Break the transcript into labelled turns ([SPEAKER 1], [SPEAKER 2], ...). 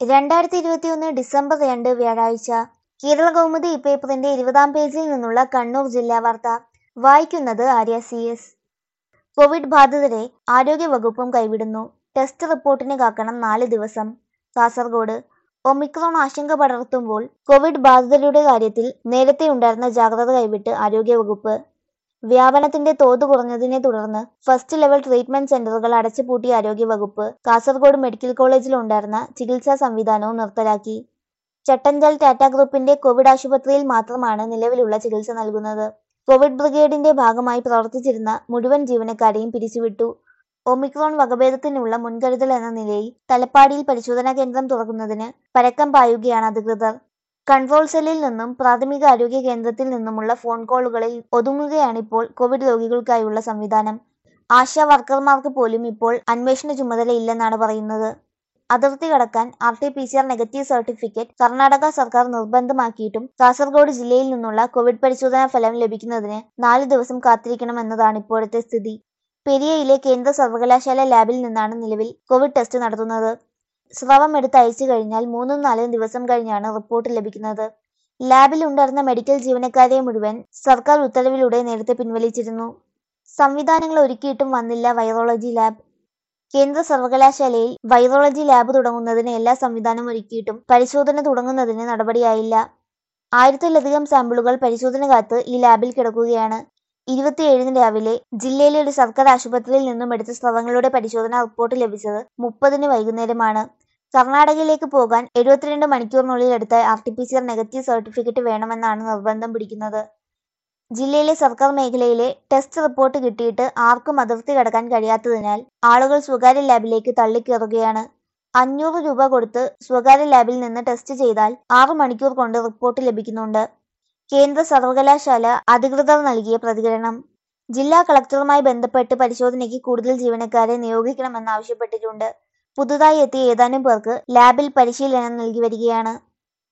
[SPEAKER 1] രണ്ടായിരത്തി ഇരുപത്തിയൊന്ന് ഡിസംബർ രണ്ട് വ്യാഴാഴ്ച കേരള കൗമുദി പേപ്പറിന്റെ ഇരുപതാം പേജിൽ നിന്നുള്ള കണ്ണൂർ ജില്ലാ വാർത്ത വായിക്കുന്നത് ആര്യ സി എസ് കോവിഡ് ബാധിതരെ ആരോഗ്യവകുപ്പും കൈവിടുന്നു ടെസ്റ്റ് റിപ്പോർട്ടിന് കാക്കണം നാല് ദിവസം കാസർഗോഡ് ഒമിക്രോൺ ആശങ്ക പടർത്തുമ്പോൾ കോവിഡ് ബാധിതരുടെ കാര്യത്തിൽ നേരത്തെ ഉണ്ടായിരുന്ന ജാഗ്രത കൈവിട്ട് ആരോഗ്യവകുപ്പ് വ്യാപനത്തിന്റെ തോത് കുറഞ്ഞതിനെ തുടർന്ന് ഫസ്റ്റ് ലെവൽ ട്രീറ്റ്മെന്റ് സെന്ററുകൾ അടച്ചുപൂട്ടിയ ആരോഗ്യവകുപ്പ് കാസർഗോഡ് മെഡിക്കൽ കോളേജിൽ ഉണ്ടായിരുന്ന ചികിത്സാ സംവിധാനവും നിർത്തലാക്കി ചട്ടഞ്ചൽ ടാറ്റ ഗ്രൂപ്പിന്റെ കോവിഡ് ആശുപത്രിയിൽ മാത്രമാണ് നിലവിലുള്ള ചികിത്സ നൽകുന്നത് കോവിഡ് ബ്രിഗേഡിന്റെ ഭാഗമായി പ്രവർത്തിച്ചിരുന്ന മുഴുവൻ ജീവനക്കാരെയും പിരിച്ചുവിട്ടു ഒമിക്രോൺ വകഭേദത്തിനുള്ള മുൻകരുതൽ എന്ന നിലയിൽ തലപ്പാടിയിൽ പരിശോധനാ കേന്ദ്രം തുറക്കുന്നതിന് പരക്കം പായുകയാണ് അധികൃതർ കൺട്രോൾ സെല്ലിൽ നിന്നും പ്രാഥമിക ആരോഗ്യ കേന്ദ്രത്തിൽ നിന്നുമുള്ള ഫോൺ കോളുകളിൽ ഒതുങ്ങുകയാണിപ്പോൾ കോവിഡ് രോഗികൾക്കായുള്ള സംവിധാനം ആശാ വർക്കർമാർക്ക് പോലും ഇപ്പോൾ അന്വേഷണ ചുമതലയില്ലെന്നാണ് പറയുന്നത് അതിർത്തി കടക്കാൻ R T P C R negative certificate Karnataka സർക്കാർ നിർബന്ധമാക്കിയിട്ടും കാസർഗോഡ് ജില്ലയിൽ നിന്നുള്ള കോവിഡ് പരിശോധനാ ഫലം ലഭിക്കുന്നതിന് നാല് ദിവസം കാത്തിരിക്കണമെന്നതാണ് ഇപ്പോഴത്തെ സ്ഥിതി പെരിയയിലെ കേന്ദ്ര സർവകലാശാല ലാബിൽ നിന്നാണ് നിലവിൽ കോവിഡ് ടെസ്റ്റ് നടത്തുന്നത് സ്രവം എടുത്ത് അയച്ചു കഴിഞ്ഞാൽ മൂന്നും നാലും ദിവസം കഴിഞ്ഞാണ് റിപ്പോർട്ട് ലഭിക്കുന്നത് ലാബിൽ ഉണ്ടായിരുന്ന മെഡിക്കൽ ജീവനക്കാരെ മുഴുവൻ സർക്കാർ ഉത്തരവിലൂടെ നേരത്തെ പിൻവലിച്ചിരുന്നു സംവിധാനങ്ങൾ ഒരുക്കിയിട്ടും വന്നില്ല വൈറോളജി ലാബ് കേന്ദ്ര സർവകലാശാലയിൽ വൈറോളജി ലാബ് തുടങ്ങുന്നതിന് എല്ലാ സംവിധാനവും ഒരുക്കിയിട്ടും പരിശോധന തുടങ്ങുന്നതിന് നടപടിയായില്ല ആയിരത്തിലധികം സാമ്പിളുകൾ പരിശോധന കാത്ത് ഈ ലാബിൽ കിടക്കുകയാണ് ഇരുപത്തിയേഴിന് രാവിലെ ജില്ലയിലെ ഒരു സർക്കാർ ആശുപത്രിയിൽ നിന്നും എടുത്ത സ്രവങ്ങളുടെ പരിശോധനാ റിപ്പോർട്ട് ലഭിച്ചത് മുപ്പതിന് വൈകുന്നേരമാണ് കർണാടകയിലേക്ക് പോകാൻ എഴുപത്തിരണ്ട് മണിക്കൂറിനുള്ളിൽ എടുത്ത R T P C R negative certificate വേണമെന്നാണ് നിർബന്ധം പിടിക്കുന്നത് ജില്ലയിലെ സർക്കാർ മേഖലയിലെ ടെസ്റ്റ് റിപ്പോർട്ട് കിട്ടിയിട്ട് ആർക്കും അതിർത്തി കടക്കാൻ കഴിയാത്തതിനാൽ ആളുകൾ സ്വകാര്യ ലാബിലേക്ക് തള്ളിക്കയറുകയാണ് അഞ്ഞൂറ് രൂപ കൊടുത്ത് സ്വകാര്യ ലാബിൽ നിന്ന് ടെസ്റ്റ് ചെയ്താൽ ആറു മണിക്കൂർ കൊണ്ട് റിപ്പോർട്ട് ലഭിക്കുന്നുണ്ട് കേന്ദ്ര സർവകലാശാല അധികൃതർ നൽകിയ പ്രതികരണം ജില്ലാ കളക്ടറുമായി ബന്ധപ്പെട്ട് പരിശോധനയ്ക്ക് കൂടുതൽ ജീവനക്കാരെ നിയോഗിക്കണമെന്നാവശ്യപ്പെട്ടിട്ടുണ്ട് പുതുതായി എത്തിയ ഏതാനും പേർക്ക് ലാബിൽ പരിശീലനം നൽകി വരികയാണ്